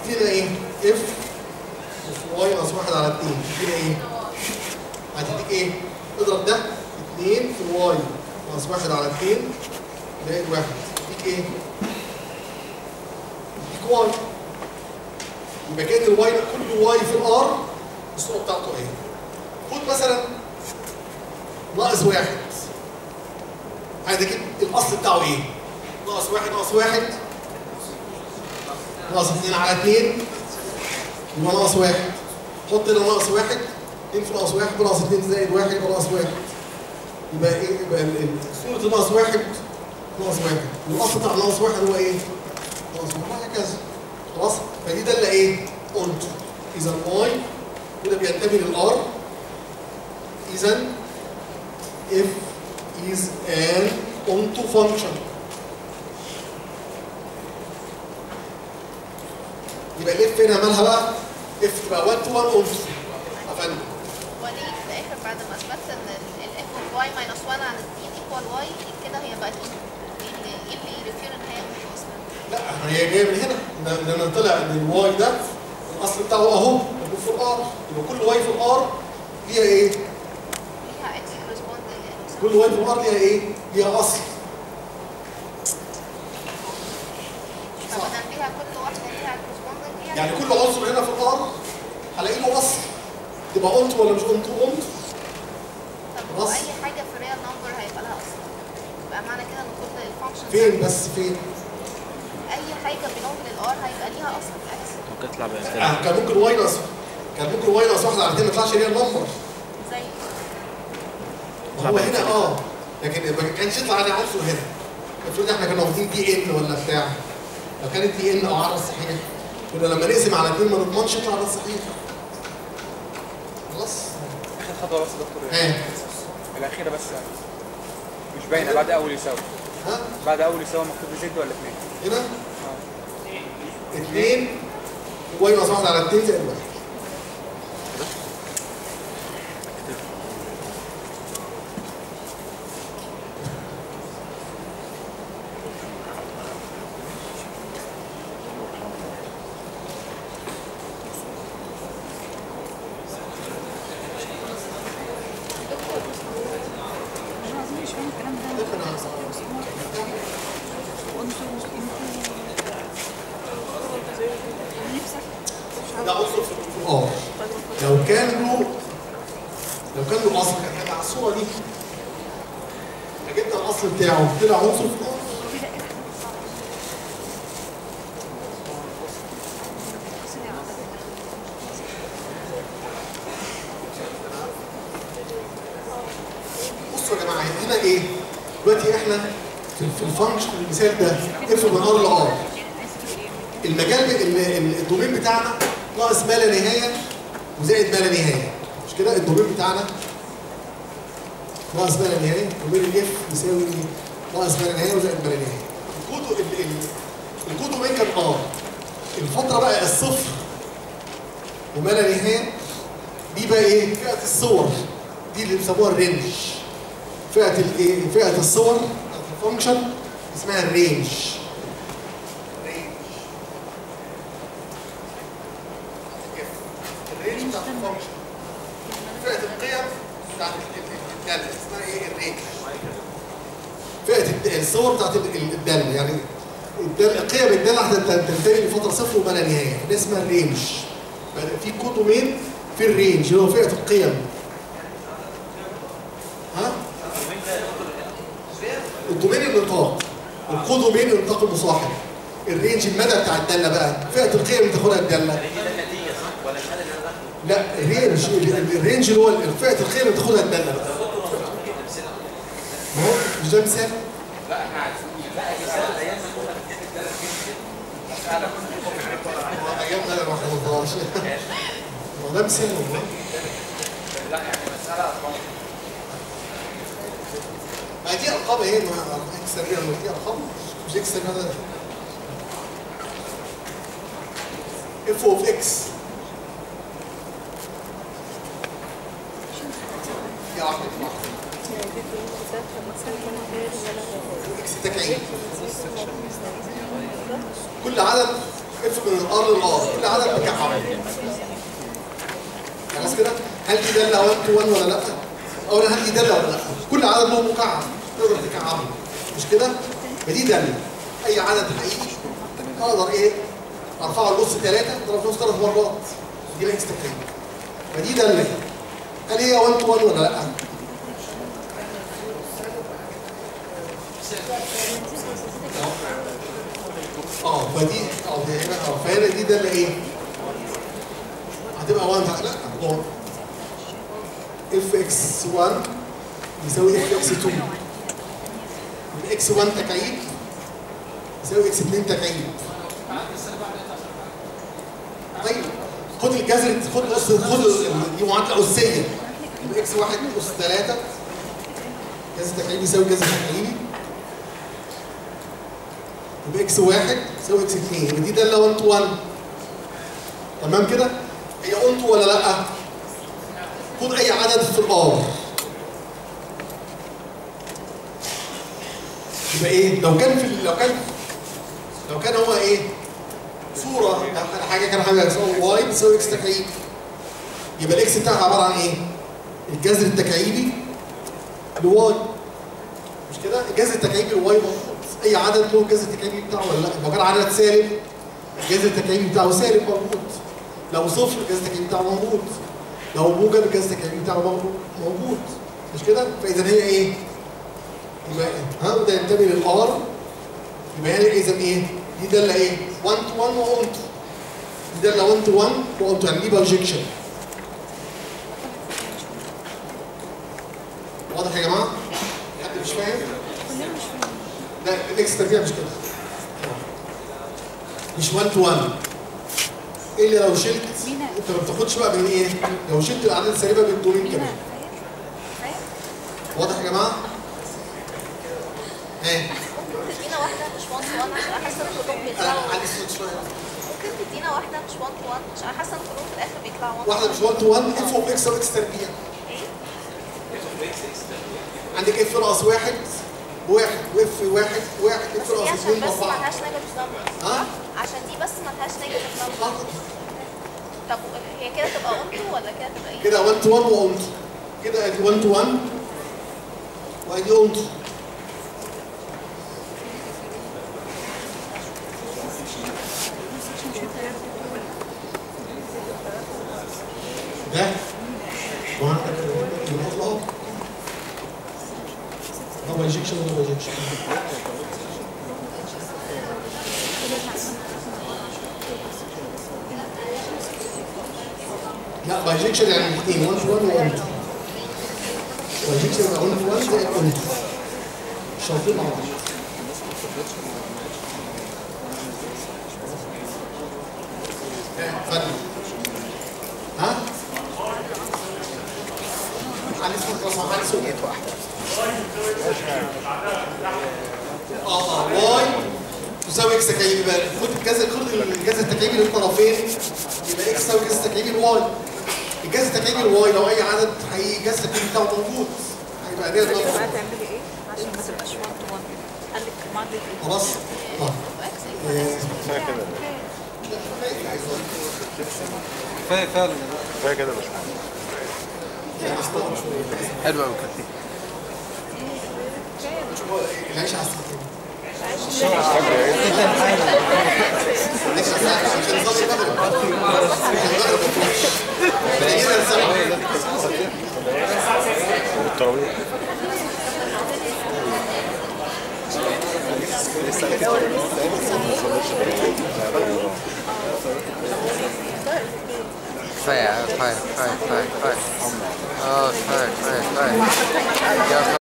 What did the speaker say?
تدينا ايه؟ اف اوف واي ناقص واحد على 2 تدينا ايه؟ هتديك ايه؟ اضرب ده 2 في واي ناقص واحد على 2 زائد واحد تديك ايه؟ تديك واي يبقى كان الواي كل واي في الار الصوره بتاعته ايه؟ خد مثلا ناقص واحد عايز اجيب الاصل بتاعه ايه؟ ناقص واحد ناقص واحد ناقص 2 على 2 يبقى ناقص واحد حط هنا ناقص واحد 2 في ناقص واحد ناقص 2 زائد واحد يبقى ناقص واحد يبقى ايه يبقى ال- ال- صورة الناقص واحد ناقص واحد والاصل بتاع ناقص واحد هو ايه؟ ناقص واحد وهكذا خلاص فدي دالة ايه؟ اونتو اذا واي كده بينتمي للار اذا if is an onto function يبقى الاف هنا مالها بقى؟ اف تبقى 1 to 1 onto افندم وليه في الاخر بعد ما اثبتت ان الاف اوف واي ماينس 1 على 2 ايكوال واي كده هي بقت ايه اللي ايه اللي يريفير ان هي مش اصلا لا هي جايه من هنا لان لأن طلع ان الواي ده الاصل بتاعه اهو موجود في الار يبقى كل واي في الار ليها ايه؟ ليها اكس كورسبوند كل واي في الار ليها ايه؟ ليها اصل طب انا فيها كل واحده ليها كورسبوند ليها يعني كل عنصر هنا في الار هلاقي له اصل تبقى اونت ولا مش اونت اونت طب خلاص. واي حاجه في ريال نمبر هيبقى لها اصل يبقى معنى كده ان كل الفانكشنز فين بس فين؟ اي حاجه بينهم للار هيبقى ليها اصل في اكس ممكن تطلع بأمثلة آه، كان ممكن واي ناقص كان ممكن واي ناقص واحد على 2 ما يطلعش ريال نمبر زي هو هنا اه لكن ما كانش يطلع على عنصر هنا المفروض احنا كنا واخدين دي ان ولا بتاع لو كانت دي ان او عدد صحيح كنا لما نقسم على 2 ما نضمنش يطلع عدد صحيح خلاص اخر خطوه بس يا دكتور ها الاخيره بس مش باينه بعد اول يساوي ها بعد اول يساوي مكتوب زد ولا اثنين هنا 2 واي ناقص واحد على 2 زائد واحد مش فاهم الكلام ده نفسك ده عنصر في الار لو كان له لو كان له اصل كان هيبقى على الصوره دي فجبنا الاصل بتاعه طلع عنصر في الار بصوا يا جماعه هنا ايه؟ دلوقتي احنا في في الفانكشن المثال ده اف من ار لار المجال ال- ال- الدومين بتاعنا ناقص ما لا نهايه وزائد ما لا نهايه مش كده الدومين بتاعنا ناقص ما لا نهايه دومين الاف يساوي ناقص ما لا نهايه وزائد ما لا نهايه الكود ال- ال- الكود دومين كان ار الفتره بقى الصفر وما لا نهايه دي بقى ايه فئه الصور دي اللي بيسموها الرينج فئه الايه فئه الصور بتاعت الفانكشن اسمها الرينج الرينج بتاعت الفانكشن فئه القيم بتاعت الداله اسمها ايه الرينج فئه الد- الصور بتاعت ال- ال- الداله يعني الدالة القيم الداله هتنتهي لفتره صفر وما لا نهايه ده اسمها الرينج في كود دومين في الرينج اللي هو فئه القيم ها الدومين النطاق الكود دومين النطاق المصاحب الرينج المدى بتاع الداله بقى فئه القيم اللي تاخدها الداله لا الرينج ال- الرينج اللي هو فئه القيم اللي تاخدها الداله بقى ما هو مش ده مثال هو ايامنا انا ما حفظناش هو ده مثال والله ما دي ارقام ايه ما اكس سريع ما دي ارقام مش اكس سريع ده اف اوف اكس يا واحد واحد اكس تكعيب كل عدد اف من الار للار كل عدد بكعبه خلاص كده هل دي داله 1 تو 1 ولا لا؟ اولا هل دي داله ولا لا؟ كل عدد له مكعب تقدر تكعبه مش كده؟ فدي داله اي عدد حقيقي اقدر ايه؟ ارفعه لنص ثلاثه اضرب في نص ثلاث مرات دي الاكس تقريبا فدي داله هل هي 1 تو 1 ولا لا؟ اه فدي اه دي هنا اه فهنا دي داله ايه؟ هتبقى 1 لا هو اف اكس 1 يساوي اف اكس 2 اكس 1 تكعيب يساوي اكس 2 تكعيب طيب خد الجذر خد أس خد دي معادله اسيه يبقى اكس 1 اس 3 جذر تكعيبي يساوي جذر تكعيبي يبقى اكس 1 يساوي اكس 2 يبقى دي داله 1 تو 1 تمام كده؟ هي اونت ولا لا؟ خد اي عدد في الار يبقى ايه؟ لو كان في لو كان لو كان هو ايه؟ صوره حاجه كان حاجه يساوي واي بتساوي اكس تكعيب يبقى الاكس بتاعها عباره عن ايه؟ الجذر التكعيبي لواي مش كده؟ الجذر التكعيبي لواي موجود اي عدد له الجذر التكعيبي بتاعه ولا لا؟ لو كان عدد سالب الجذر التكعيبي بتاعه سالب موجود لو صفر الجذر التكعيبي بتاعه موجود لو موجب الجذر التكعيبي بتاعه موجود موجود مش كده؟ فاذا هي ايه؟ يبقى ها ده ينتمي للار يبقى هنا اذا ايه؟ دي داله ايه؟ 1 تو 1 واونت دي داله 1 تو 1 واونت يعني دي بروجيكشن واضح يا جماعه؟ حد مش فاهم؟ كلنا مش فاهمين لا الاكس تربيع مش كده مش 1 تو 1 الا لو شلت مين؟ انت ما بتاخدش بقى من ايه؟ لو شلت الاعداد السالبه من الدومين مين كمان واضح يا جماعه؟ ايه ممكن تدينا واحدة مش 1 to 1 عشان حاسة ان كلهم انا بيطلعوا عندي صوت شويه ممكن تدينا واحدة مش 1 to 1 عشان حاسة ان كلهم في الآخر بيطلعوا 1 واحده مش 1 تو 1 اف اوف اكس واكس تربيع ايه؟ عندك اف ناقص واحد واحد واف واحد واحد اف بس دي ناقص عشان اثنين بس باربعه ملهاش نيجاتيف نمبر ها؟ عشان دي بس ملهاش نيجاتيف نمبر آه. طب هي كده تبقى اونتو ولا كده تبقى ايه؟ كده 1 تو 1 واونت كده ادي 1 تو 1 وادي اونت ده وعندك الاطلاق ده بايجكشن وده بايجكشن لا بايجكشن يعني الاثنين 1 تو 1 واونت بايجكشن يبقى 1 تو 1 زائد اونت شرطين مع بعض فن ها؟ علي اسمك رقم علي سوق اه اه واي تساوي اكس تكعيبي بقى خد الجذر خد الجذر التكعيبي للطرفين يبقى اكس تساوي الجذر التكعيبي الواي الجذر التكعيبي الواي لو اي عدد حقيقي الجذر التكعيبي بتاعه موجود هيبقى ده بقى النقطة. تعملي ايه عشان ما تبقاش 1 تو 1 قال لك معادله ايه خلاص؟ اه كفايه فعلا كفايه كده يا باشمهندس حلو قوي كده العيش على السكين العيش على السكين عشان نظبط المغرب عشان المغرب ما تروحش. محتاجين نسمع. والتراويح كفايه كفايه كفايه كفايه كفايه اه كفايه كفايه كفايه يا